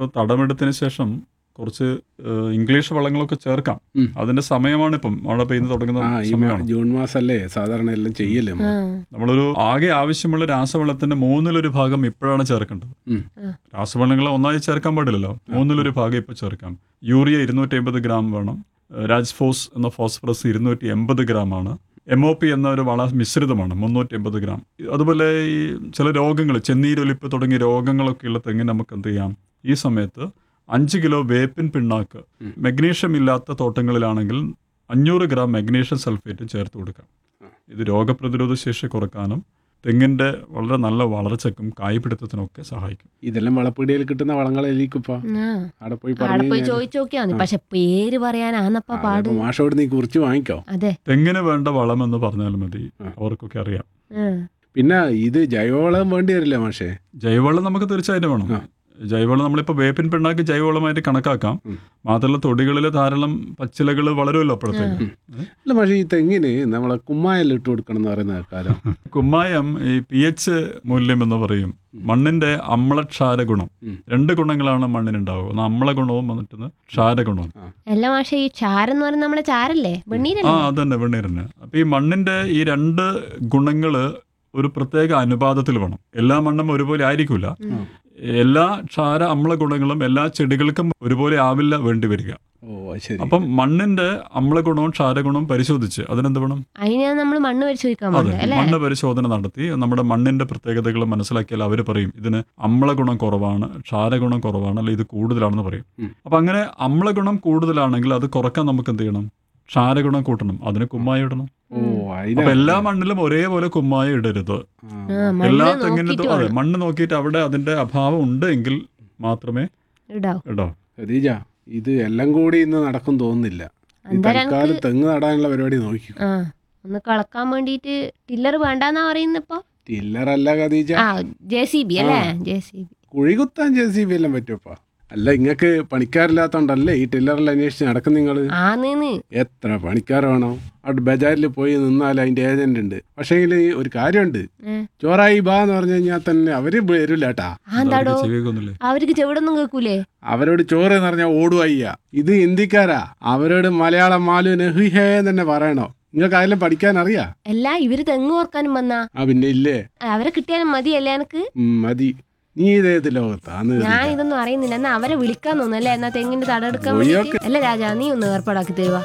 ഇപ്പോൾ തടമെടുത്തതിന് ശേഷം കുറച്ച് ഏഹ്, ഇംഗ്ലീഷ് വളങ്ങളൊക്കെ ചേർക്കാം ഉം. അതിന്റെ സമയമാണ് ഇപ്പം മഴ പെയ്യുന്ന തുടങ്ങുന്ന ആ ഈ സമയമാണ് ജൂൺ മാസമല്ലേ സാധാരണ എല്ലാം ചെയ്യല്ലേ ആ നമ്മളൊരു ആകെ ആവശ്യമുള്ള രാസവളത്തിന്റെ മൂന്നിലൊരു ഭാഗം ഇപ്പോഴാണ് ചേർക്കേണ്ടത് ഉം. രാസവളങ്ങൾ ഒന്നായി ചേർക്കാൻ പാടില്ലല്ലോ മൂന്നിലൊരു ഭാഗം ഇപ്പോൾ ചേർക്കാം യൂറിയ ഇരുന്നൂറ്റി അമ്പത് ഗ്രാം വേണം ഏഹ് രാജ്ഫോസ് എന്ന ഫോസ്ഫറസ് ഇരുന്നൂറ്റി എൺപത് ഗ്രാം ആണ് എം ഒ പി എന്ന ഒരു വള മിശ്രിതമാണ് മുന്നൂറ്റി എൺപത് ഗ്രാം അതുപോലെ ഈ ചില രോഗങ്ങൾ ചെന്നീരൊലിപ്പ് തുടങ്ങിയ രോഗങ്ങളൊക്കെ ഉള്ള തെങ്ങിന് നമുക്ക് എന്ത് ചെയ്യാം ഈ സമയത്ത് അഞ്ച് കിലോ വേപ്പിൻ പിണ്ണാക്ക് ഉം. മഗ്നീഷ്യം ഇല്ലാത്ത തോട്ടങ്ങളിലാണെങ്കിൽ അഞ്ഞൂറ് ഗ്രാം മഗ്നീഷ്യം സൾഫേറ്റ് ചേർത്ത് കൊടുക്കാം ഇത് രോഗപ്രതിരോധ ശേഷി കുറക്കാനും തെങ്ങിൻ്റെ വളരെ നല്ല വളർച്ചയ്ക്കും കായ്പിടുത്തത്തിനൊക്കെ സഹായിക്കും ഇതെല്ലാം വളപ്പീടിയിൽ കിട്ടുന്ന വളങ്ങളായിരിക്കും ആ. അവിടെ പോയി അവിടെ പറഞ്ഞു പോയി ചോദിച്ചു നോക്കിയാ മതി പക്ഷെ പേര് പറയാനാന്നപ്പ പാട് മാഷോട് നീ കുറിച്ച് വാങ്ങിക്കോ അതെ തെങ്ങിന് വേണ്ട വളം എന്ന് പറഞ്ഞാൽ മതി ആ. അവർക്കൊക്കെ അറിയാം ആ. പിന്നെ ഇത് ജൈവവളം വേണ്ടി വരില്ല മാഷേ ജൈവവളം നമുക്ക് തീർച്ചയായിട്ടും വേണം ആ. ജൈവവളം നമ്മളിപ്പോൾ വേപ്പിൻ പിണ്ണാക്ക് ജൈവവളമായിട്ട് കണക്കാക്കാം ഉം. മാത്രമല്ല തൊടികളിൽ ധാരാളം പച്ചിലകൾ വളരുമല്ലോ അപ്പോഴത്തേക്ക് അല്ല മാഷേ ഈ തെങ്ങിന് നമ്മളെ കുമ്മായെല്ലാം ഇട്ട് കൊടുക്കണം എന്ന് പറയുന്ന കാലം കുമ്മായം ഈ പി എച്ച് മൂല്യം എന്ന് പറയും മണ്ണിന്റെ അമ്ലക്ഷാര ഗുണം ഉം. രണ്ട് ഗുണങ്ങളാണ് മണ്ണിനുണ്ടാവുക ഒന്ന് അമ്ല ഗുണവും മറ്റൊന്ന് ക്ഷാരഗുണവും എല്ലാ മാഷെ ഈ ചാരം എന്ന് പറയുന്നത് നമ്മളെ ചാരല്ലേ ആ വെണ്ണീരല്ലേ അതന്നെ വെണ്ണീരന്നെ അപ്പൊ ഈ മണ്ണിന്റെ ഈ രണ്ട് ഗുണങ്ങള് ഒരു പ്രത്യേക അനുപാതത്തിൽ വേണം എല്ലാ മണ്ണും ഒരുപോലെ ആയിരിക്കില്ല ഉം. എല്ലാ ക്ഷാര അമ്ല ഗുണങ്ങളും എല്ലാ ചെടികൾക്കും ഒരുപോലെ ആവില്ല വേണ്ടി വരിക ഓ അത് ശരി അപ്പം മണ്ണിന്റെ അമ്ല ഗുണവും ക്ഷാരഗുണവും പരിശോധിച്ച് അതിനെന്ത് വേണം അതിനെ നമ്മൾ മണ്ണ് പരിശോധിക്കാൻ അതെ പോകുന്നത് അല്ലേ മണ്ണ് പരിശോധന നടത്തി നമ്മുടെ മണ്ണിന്റെ പ്രത്യേകതകൾ മനസ്സിലാക്കിയാൽ അവർ പറയും ഇതിന് അമ്ല ഗുണം കുറവാണ് ക്ഷാരഗുണം കുറവാണ് അല്ലെ ഇത് കൂടുതലാണെന്ന് പറയും ഉം. അപ്പൊ അങ്ങനെ അമ്ല ഗുണം കൂടുതലാണെങ്കിൽ അത് കുറക്കാൻ നമുക്ക് എന്ത് ചെയ്യണം ക്ഷാരഗുണം കൂട്ടണം അതിന് കുമ്മായി ഇടണം ഓ അപ്പൊ എല്ലാ മണ്ണിലും ഒരേപോലെ കുമ്മായി ഇടരുത് ആ, എല്ലാ മണ്ണ് തെങ്ങിനും നോക്കിയിട്ട് അതെ വേണം. മണ്ണ് നോക്കിയിട്ട് അവിടെ അതിന്റെ അഭാവം ഉണ്ട് എങ്കിൽ മാത്രമേ ഇടാവൂ ഇടോ ഖദീജ ഇത് എല്ലാം കൂടി ഇന്ന് നടക്കും തോന്നുന്നില്ല ഈ അന്നേരം തൽക്കാലം തെങ്ങ് നടാനുള്ള പരിപാടി നോക്കി ആ ഒന്ന് കളക്കാൻ വേണ്ടിയിട്ട് ടില്ലർ വേണ്ടാന്നാ പറയുന്നപ്പോ ടില്ലറല്ല ഖദീജ ആ ജെ സി ബി അല്ലേ ജെ സി ബി കുഴി കുത്താൻ ജെ സി ബി എല്ലാം പറ്റുമപ്പാ അല്ല ഇങ്ങക്ക് പണിക്കാരില്ലാത്തോണ്ടല്ലേ ഈ ടില്ലറിൽ അന്വേഷിച്ച് നടക്കും നിങ്ങള് ആന്ന് എത്ര പണിക്കാർ വേണം അവിടെ ബജാറിൽ പോയി നിന്നാൽ അതിന്റെ ഏജന്റ് ഉണ്ട് പക്ഷേങ്കിൽ ഒരു കാര്യമുണ്ട് ഉം. ചോറായി ബാ എന്ന് പറഞ്ഞു കഴിഞ്ഞാൽ തന്നെ അവര് വരില്ല കേട്ടാ ആ എന്താടോ ചെവിയൊക്കൊന്നുമില്ലേ അവർക്ക് ചെവിടൊന്നും കേൾക്കൂലേ അവരോട് ചോറ് എന്ന് പറഞ്ഞാൽ ഓടുവയ്യ ഇത് ഹിന്ദിക്കാരാ അവരോട് മലയാളം മാലുവിന് ഹി ഹേ എന്ന് തന്നെ പറയണോ നിങ്ങൾക്ക് അതെല്ലാം പഠിക്കാൻ അറിയാ അല്ല ഇവര് തെങ്ങ് ഓർക്കാനും വന്നാ ആ പിന്നെ ഇല്ലേ അവരെ കിട്ടിയാലും മതിയല്ലേ എനക്ക് ഉം, മതി നീ ഇതേത് ലോകത്താന്ന് ഞാൻ ഇതൊന്നും അറിയുന്നില്ല എന്നാ അവരെ വിളിക്കാൻ തോന്നുന്നു അല്ലേ എന്നാ തെങ്ങിന്റെ തടം എടുക്കാൻ ഒയ്യൊക്കെ. വേണ്ടിയിട്ട് അല്ല രാജാ നീ ഒന്ന് ഏർപ്പാടാക്കി തരുവാ